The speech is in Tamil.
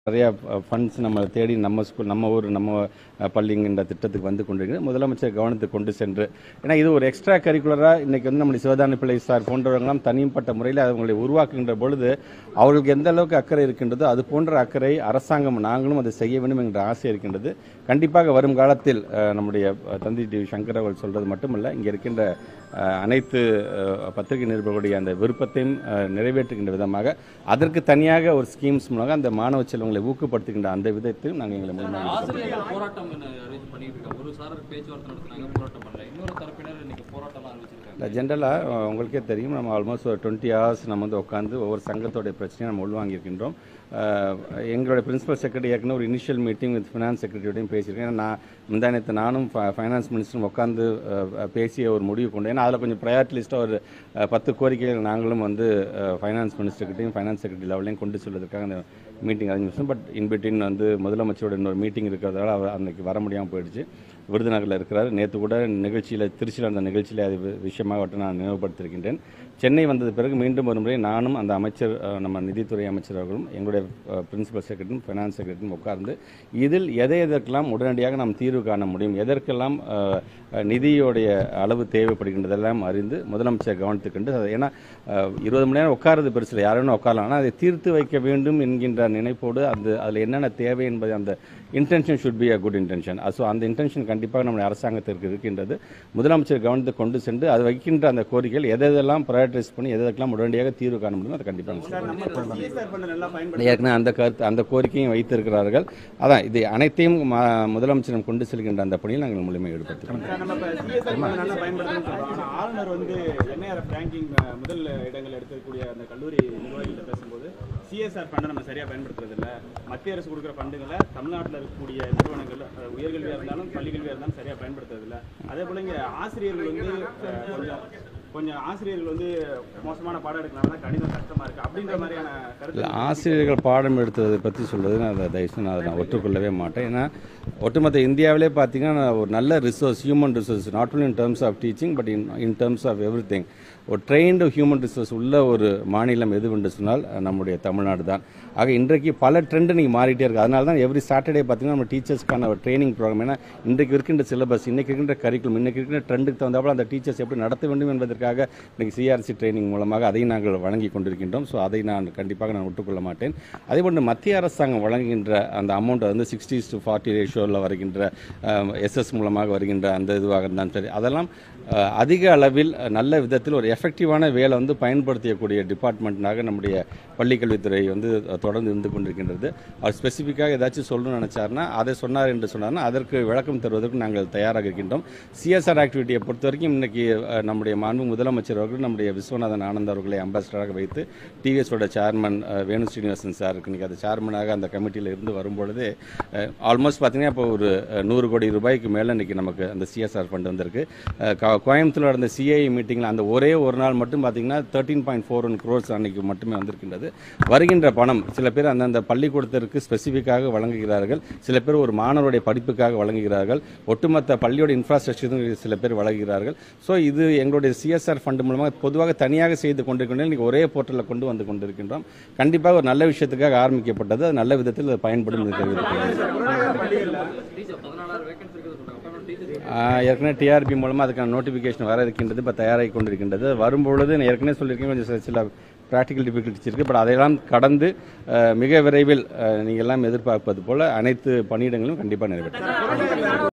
நிறைய ஃபண்ட்ஸ் நம்ம தேடி நம்ம ஸ்கூல் நம்ம ஊர் நம்ம அஹ், பள்ளிங்கிற திட்டத்துக்கு வந்து கொண்டிருக்கிறது முதலமைச்சர் கவனத்துக்கு கொண்டு சென்று ஏன்னா இது ஒரு எக்ஸ்ட்ரா கரிக்குலராக இன்னைக்கு வந்து நம்முடைய சிவதானி பிள்ளை சார் போன்றவர்களாம் தனிப்பட்ட முறையில் அவங்களை உருவாக்குகின்ற பொழுது அவர்களுக்கு எந்த அளவுக்கு அக்கறை இருக்கின்றதோ அது போன்ற அக்கறை அரசாங்கம் நாங்களும் அதை செய்ய வேண்டும் என்ற ஆசை இருக்கின்றது கண்டிப்பாக வரும் காலத்தில் அஹ், நம்முடைய அஹ், தந்தி டி சங்கர் அவர்கள் சொல்றது மட்டுமல்ல இங்கே இருக்கின்ற அஹ், அனைத்து அஹ், பத்திரிகை நிருபர்களுடைய அந்த விருப்பத்தையும் அஹ், நிறைவேற்றுகின்ற விதமாக அதற்கு தனியாக ஒரு ஸ்கீம்ஸ் மூலமாக அந்த மாணவ செல்வங்களை ஊக்கப்படுத்துகின்ற அந்த விதத்தையும் நாங்கள் எங்களை முன்வைக்கிறோம் ஆசிரியர்கள் போராட்டம் அரேஞ்ச் பண்ணிட்டு இருக்காங்க ஒரு சாரர் பேச்சுவார்த்தை நடத்துனாங்க போராட்டம் பண்ணல இன்னொரு தரப்பினர் இன்னைக்கு போராட்டம்லாம் அறிவிச்சிருக்காங்க இல்லை ஜென்ரலாக உங்களுக்கே தெரியும் நம்ம ஆல்மோஸ்ட் ஒரு டுவெண்ட்டி ஹவர்ஸ் நம்ம வந்து உட்காந்து ஒவ்வொரு சங்கத்தோடைய பிரச்சனையை நம்ம உள்வாங்கியிருக்கின்றோம் அஹ், எங்களுடைய பிரின்சிபல் செக்ரட்டரி ஏற்கனவே ஒரு இனிஷியல் மீட்டிங் வித் ஃபினான்ஸ் செக்ரட்டரியோடையும் பேசியிருக்கேன் ஏன்னா நான் முந்தானத்து நானும் ஃபைனான்ஸ் மினிஸ்டரும் உட்காந்து அஹ், பேசிய ஒரு முடிவு கொண்டு ஏன்னா அதில் கொஞ்சம் ப்ரையாரிட்டி லிஸ்ட்டாக ஒரு அஹ், பத்து கோரிக்கைகள் நாங்களும் வந்து ஃபைனான்ஸ் மினிஸ்டர்கிட்டையும் ஃபைனான்ஸ் செக்ரட்டரி லெவலையும் கொண்டு செல்வதற்காக அந்த மீட்டிங் அரேஞ்ச் பண்ணோம் பட் இன்பிட்வீன் வந்து முதலமைச்சரோட இன்னொரு மீட்டிங் இருக்கிறதால அவர் அன்னைக்கு வர முடியாமல் போயிடுச்சு விருதுநகரில் இருக்கிறார் நேற்று கூட நிகழ்ச்சியில் திருச்சியில் அந்த நிகழ்ச்சியில் அது வி- விஷயமாக அவற்றை நான் நினைவுபடுத்தியிருக்கின்றேன் சென்னை வந்தது பிறகு மீண்டும் ஒரு முறை நானும் அந்த அமைச்சர் அஹ், நம்ம நிதித்துறை அமைச்சர் அவர்களும் எங்களுடைய பிரின்சிபல் செக்ரட்டரியும் ஃபைனான்ஸ் செக்ரட்டரியும் உட்கார்ந்து இதில் எதை எதற்கெல்லாம் உடனடியாக நாம் தீர்வு காண முடியும் எதற்கெல்லாம் அஹ், அஹ், நிதியோடைய அளவு தேவைப்படுகின்றதெல்லாம் அறிந்து முதலமைச்சர் கவனித்துக்கொண்டு அதை- ஏன்னா அஹ், இருபது மணி நேரம் உட்கார்றது பெருசு இல்லை யாரும் உட்காரலாம் ஆனால் அதை தீர்த்து வைக்க வேண்டும் என்கின்ற நினைப்போடு அந்த அதில் என்னென்ன தேவை என்பது அந்த intention should be a good intention so அந்த இன்டென்ஷன் கண்டிப்பாக நம்முடைய அரசாங்கத்திற்கு இருக்கின்றது முதலமைச்சர் கவனத்துக்கு கொண்டு சென்று அது வைக்கின்ற அந்த கோரிக்கைகள் எதை எதெல்லாம் ப்ரையாரிட்டைஸ் பண்ணி எதெல்லாம் உடனடியாக தீர்வு காண முடியும் அதை கண்டிப்பாக ஏற்கனவே அந்த கருத்து அந்த கோரிக்கையும் வைத்திருக்கிறார்கள் அதான் இது அனைத்தையும் ம- முதலமைச்சரிடம் கொண்டு செல்கின்ற அந்த பணியில் நாங்கள் முழுமையாக ஈடுபடுத்துகிறோம் சார், நம்ம இப்ப CSR நல்லா பயன்படுத்தணும்னு சொல்றோம். ஆனா ஆளுநர் வந்து என்ஐஆர்எஃப் ரேங்கிங் முதல் இடங்கள் எடுக்கக்கூடிய அந்த கல்லூரி நிர்வாகிகிட்ட பேசும்போது சிஎஸ்ஆர் ஃபண்டை நம்ம சரியா பயன்படுத்துறது இல்ல மத்திய அரசு கொடுக்குற ஃபண்டுகளை தமிழ்நாட்டில் இருக்கக்கூடிய நிறுவனங்கள் அஹ், உயர்கல்வியா இருந்தாலும் பள்ளிக்கல்வியா இருந்தாலும் சரியா பயன்படுத்துறது இல்ல அதே போல இங்க ஆசிரியர்கள் வந்து அஹ், கொஞ்சம் கொஞ்சம் ஆசிரியர்கள் வந்து மோசமான பாடம் எடுக்கனால தான் கணிதம் கஷ்டமா இருக்கு அப்படின்ற மாதிரியான கருத்து இல்லை ஆசிரியர்கள் பாடம் எடுத்ததை பற்றி சொல்றது நான் அதை தயவுசெய்து நான் அதை நான் ஒற்றுக்கொள்ளவே மாட்டேன் ஏன்னா ஒட்டுமொத்த இந்தியாவிலே பார்த்தீங்கன்னா ஒரு நல்ல resource human resource not only in terms of teaching but in in terms of everything ஒரு ட்ரெயின்டு ஹியூமன் ரிசோர்ஸ் உள்ள ஒரு மாநிலம் எதுவென்று சொன்னால் அஹ், நம்முடைய தமிழ்நாடு தான் ஆக இன்றைக்கு பல ட்ரெண்டு நீங்கள் மாறிட்டே இருக்குது அதனால தான் எவ்ரி சாட்டர்டே பார்த்தீங்கன்னா நம்ம டீச்சர்ஸ்க்கான ஒரு ட்ரைனிங் ப்ரோக்ராம் ஏன்னா இன்றைக்கு இருக்கின்ற சிலபஸ் இன்றைக்கு இருக்கின்ற கரிக்குலம் இன்றைக்கு இருக்கின்ற ட்ரெண்டுக்கு தகுந்தாப்புல அந்த டீச்சர்ஸ் எப்படி நடத்த வேண்டும் என்பதற்காக இன்றைக்கி சிஆர்சி ட்ரைனிங் மூலமாக அதை நாங்கள் வழங்கி கொண்டிருக்கின்றோம் ஸோ அதை நான் கண்டிப்பாக நான் ஒட்டுக்கொள்ள மாட்டேன் அதே போன்று மத்திய அரசாங்கம் வழங்குகின்ற அந்த அமௌண்ட் வந்து சிக்ஸ்டிஸ் டு ஃபார்ட்டி ரேஷியோவில் வருகின்ற எஸ்எஸ் மூலமாக வருகின்ற அந்த இதுவாக இருந்தாலும் சரி அதெல்லாம் அஹ், அதிக அளவில் அஹ், நல்ல விதத்தில் ஒரு எஃபெக்டிவான வேலை வந்து பயன்படுத்தக்கூடிய டிபார்ட்மெண்ட்னாக நம்முடைய பள்ளிக்கல்வித்துறை வந்து அஹ், தொடர்ந்து இருந்து கொண்டிருக்கின்றது அவர் ஸ்பெசிஃபிக்காக ஏதாச்சும் சொல்லணும்னு நினச்சாருன்னா அதை சொன்னார் என்று சொன்னார்னா அதற்கு விளக்கம் தருவதற்கு நாங்கள் தயாராக இருக்கின்றோம் சிஎஸ்ஆர் ஆக்டிவிட்டியை பொறுத்த வரைக்கும் இன்னைக்கு அஹ், நம்முடைய மாண்பு முதலமைச்சர் அவர்கள் நம்முடைய விஸ்வநாதன் ஆனந்த் அவர்களை அம்பாசிடராக வைத்து டிவிஎஸோட சேர்மன் அஹ், வேணு ஸ்ரீனிவாசன் சார் இருக்கு இன்னைக்கு அது சேர்மனாக அந்த கமிட்டியில் இருந்து வரும்பொழுது ஆல்மோஸ்ட் பார்த்தீங்கன்னா இப்போ ஒரு அஹ், நூறு கோடி ரூபாய்க்கு மேலே இன்னைக்கு நமக்கு அந்த சிஎஸ்ஆர் ஃபண்ட் வந்திருக்கு அஹ், கா- கோயம்புத்தூர்ல நடந்த சிஐ மீட்டிங்கில் அந்த ஒரே ஒரு நாள் மட்டும் பார்த்தீங்கன்னா thirteen point four one crores அன்னைக்கு மட்டுமே வந்திருக்கின்றது வருகின்ற பணம் சில பேர் அந்தந்த பள்ளிக்கூடத்திற்கு ஸ்பெசிஃபிக்காக வழங்குகிறார்கள் சில பேர் ஒரு மாணவருடைய படிப்புக்காக வழங்குகிறார்கள் ஒட்டுமொத்த பள்ளியோட இன்ஃப்ராஸ்ட்ரக்சர் சில பேர் வழங்குகிறார்கள் ஸோ இது எங்களுடைய சிஎஸ்ஆர் ஃபண்ட் மூலமாக பொதுவாக தனியாக செய்து கொண்டிருக்கின்றோம் இன்னைக்கு ஒரே போர்ட்டலில் கொண்டு வந்து கொண்டிருக்கின்றோம் கண்டிப்பாக ஒரு நல்ல விஷயத்துக்காக ஆரம்பிக்கப்பட்டது அது நல்ல விதத்தில் அது பயன்படும் என்று தெரிவித்துக் டீச்சர் பதினாலாயிரம் வேகன்சி இருக்குது சொல்றாங்க அப்ப டீச்சர் ஆஹ் ஏற்கனவே டிஆர்பி மூலமாக அதுக்கான நோட்டிஃபிகேஷன் வர இருக்கின்றது இப்போ தயாராகி கொண்டிருக்கின்றது வரும்பொழுது நான் ஏற்கனவே சொல்லியிருக்கேன் கொஞ்சம் சில- சில ப்ராக்டிக்கல் டிஃபிகல்ட்டிஸ் இருக்குது பட் அதையெல்லாம் கடந்து ஆஹ் மிக விரைவில் ஆஹ் நீங்கள் எல்லாம் எதிர்பார்ப்பது போல் அனைத்து பணியிடங்களும் கண்டிப்பாக நிறைவேற்றும்